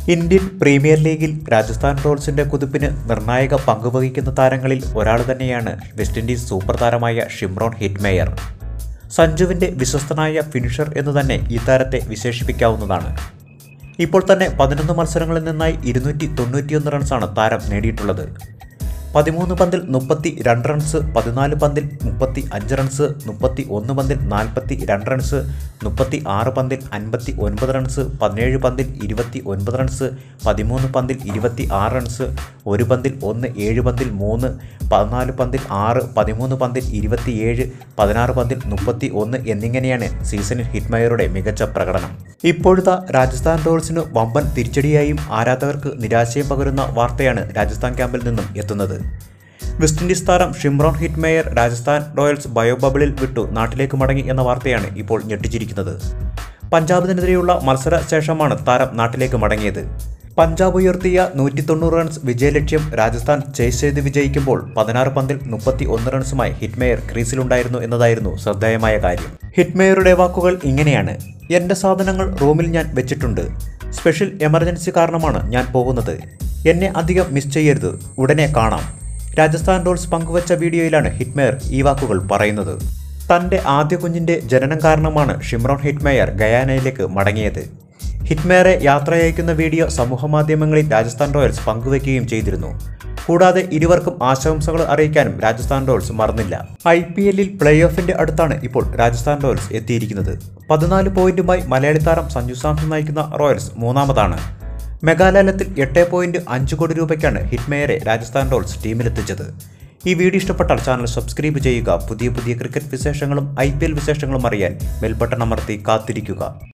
Indian premier ലീഗിൽ രാജസ്ഥാൻ റോയൽസിന്റെ കുതിപ്പിന് നിർണായക പങ്കുവഹിക്കുന്ന താരങ്ങളിൽ ഒരാൾ തന്നെയാണ് വെസ്റ്റ് ഇൻഡീസ് സൂപ്പർ താരമായ ഷിംറോൺ ഹിറ്റ്മേയർ സഞ്ജുവിന്റെ വിശ്വസ്തനായ ഫിനിഷർ എന്ന് തന്നെ ഈ താരത്തെ വിശേഷിപ്പിക്കാവുന്നതാണ് ഇപ്പോൾ തന്നെ പതിനൊന്ന് മത്സരങ്ങളിൽ നിന്നായി ഇരുന്നൂറ്റി തൊണ്ണൂറ്റിയൊന്ന് റൺസാണ് താരം നേടിയിട്ടുള്ളത് പതിമൂന്ന് പന്തിൽ മുപ്പത്തി രണ്ട് റൺസ് പതിനാല് പന്തിൽ മുപ്പത്തി അഞ്ച് റൺസ് മുപ്പത്തി ഒന്ന് പന്തിൽ നാൽപ്പത്തി രണ്ട് റൺസ് മുപ്പത്തി ആറ് പന്തിൽ അൻപത്തി ഒൻപത് റൺസ് പതിനേഴ് പന്തിൽ ഇരുപത്തി ഒൻപത് റൺസ് പതിമൂന്ന് പന്തിൽ ഇരുപത്തി ആറ് റൺസ് ഒരു പന്തിൽ ഒന്ന് ഏഴ് പന്തിൽ മൂന്ന് പതിനാല് പന്തിൽ ആറ് പതിമൂന്ന് പന്തിൽ ഇരുപത്തിയേഴ് പതിനാറ് പന്തിൽ മുപ്പത്തി ഒന്ന് എന്നിങ്ങനെയാണ് സീസണിൽ ഹിറ്റ്മയറുടെ മികച്ച പ്രകടനം ഇപ്പോഴത്തെ രാജസ്ഥാൻ റോയൽസിന് വമ്പൻ തിരിച്ചടിയായും ആരാധകർക്ക് നിരാശയും പകരുന്ന വാർത്തയാണ് രാജസ്ഥാൻ ക്യാമ്പിൽ നിന്നും എത്തുന്നത് വെസ്റ്റ് ഇൻഡീസ് താരം Shimron Hetmyer Rajasthan Royals bio ബബിളിൽ വിട്ടു നാട്ടിലേക്ക് മടങ്ങി എന്ന വാർത്തയാണ് ഇപ്പോൾ ഞെട്ടിച്ചിരിക്കുന്നത് പഞ്ചാബിനെതിരെയുള്ള മത്സര ശേഷമാണ് താരം നാട്ടിലേക്ക് മടങ്ങിയത് പഞ്ചാബ് ഉയർത്തിയ നൂറ്റി തൊണ്ണൂറ് റൺസ് വിജയലക്ഷ്യം രാജസ്ഥാൻ ചേസ് ചെയ്ത് വിജയിക്കുമ്പോൾ പതിനാറ് പന്തിൽ മുപ്പത്തി ഒന്ന് റൺസുമായി ഹിറ്റ്മേയർ ക്രീസിലുണ്ടായിരുന്നു എന്നതായിരുന്നു ശ്രദ്ധേയമായ കാര്യം ഹിറ്റ്മേയറുടെ വാക്കുകൾ ഇങ്ങനെയാണ് എൻ്റെ സാധനങ്ങൾ റൂമിൽ ഞാൻ വെച്ചിട്ടുണ്ട് സ്പെഷ്യൽ എമർജൻസി കാരണമാണ് ഞാൻ പോകുന്നത് എന്നെ അധികം മിസ് ചെയ്യരുത് ഉടനെ കാണാം രാജസ്ഥാൻ റോൾസ് പങ്കുവച്ച വീഡിയോയിലാണ് ഹിറ്റ്മേയർ ഈ വാക്കുകൾ പറയുന്നത് തൻ്റെ ആദ്യ കുഞ്ഞിൻ്റെ ജനനം കാരണമാണ് ഷിംറോൺ ഹിറ്റ്മേയർ ഗയാനയിലേക്ക് മടങ്ങിയത് ഹിറ്റ്മേറെ യാത്രയയക്കുന്ന വീഡിയോ സമൂഹമാധ്യമങ്ങളിൽ രാജസ്ഥാൻ റോയൽസ് പങ്കുവയ്ക്കുകയും ചെയ്തിരുന്നു കൂടാതെ ഇരുവർക്കും ആശംസകൾ അറിയിക്കാനും രാജസ്ഥാൻ റോയൽസ് മറന്നില്ല ഐ പി എല്ലിൽ പ്ലേ ഓഫിന്റെ അടുത്താണ് ഇപ്പോൾ രാജസ്ഥാൻ റോയൽസ് എത്തിയിരിക്കുന്നത് പതിനാല് പോയിന്റുമായി മലയാളി താരം സഞ്ജു സാംസൺ നയിക്കുന്ന റോയൽസ് മൂന്നാമതാണ് മെഗാലയത്തിൽ എട്ട് പോയിന്റ് അഞ്ച് കോടി രൂപയ്ക്കാണ് ഹിറ്റ്മേയറെ രാജസ്ഥാൻ റോയൽസ് ടീമിലെത്തിച്ചത് ഈ വീഡിയോ ഇഷ്ടപ്പെട്ടാൽ ചാനൽ സബ്സ്ക്രൈബ് ചെയ്യുക പുതിയ പുതിയ ക്രിക്കറ്റ് വിശേഷങ്ങളും ഐ വിശേഷങ്ങളും അറിയാൻ ബെൽ ബട്ടൺ അമർത്തി കാത്തിരിക്കുക